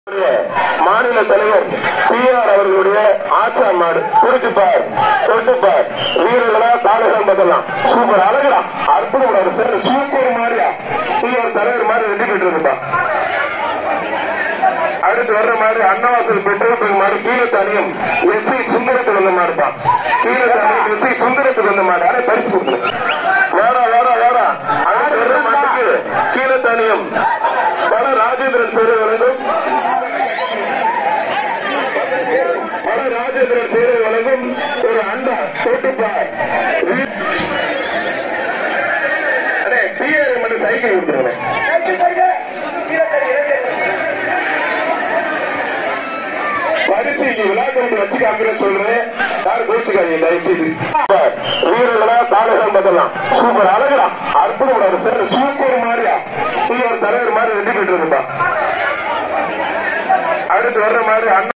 மாநில தலைவர் B R அவர்களுடைய ஆச்சா மாடு குறிச்சுப்பார் தொட்டுப்பார் வீரர்களா தாளகம் பார்த்தலாம் சூப்பர் அழகுடா அற்புதம் சார் சூப்பர் மாதிரியா பி ஆர் தலைவர் மாதிரி வெட்டி பெற்று இருந்தா அடுத்து வர்ற மாதிரி அன்னவாசல் பெட்ரோல் பங்க் மாதிரி கீழே தனியும் எஸ் சி சுந்தரத்துக்கு வந்த மாதிரி தான் கீழே தனியும் எஸ் சி சுந்தரத்துக்கு வந்த மாதிரி அதை பரிசு கொடுத்து வேடா வேடா வேடா அடுத்து வர்ற மாட்டுக்கு கீழே தனியும் பல ராஜேந்திரன் சேவை வழங்கும் பல ராஜேந்திரன் சேவை வழங்கும் ஒரு அண்டா தோட்டுப்பார் அடே பிஆர் மட்டும் சைக்கிள் கொடுத்துருங்க பரிசு இங்க விழாக்கள் வச்சு காமிக்கிறேன் சொல்றேன் யாரும் கோச்சுக்காதீங்க தயவு செய்து வீரர்களா தாளகம் பார்த்தலாம் சூப்பர் அழகுடா அற்புதம் சார் சூப்பர் மாதிரியா நீ ஒரு தலைவர் மாதிரி வெட்டி பெற்று இருந்தா அடுத்து வர்ற மாதிரி அண்ணா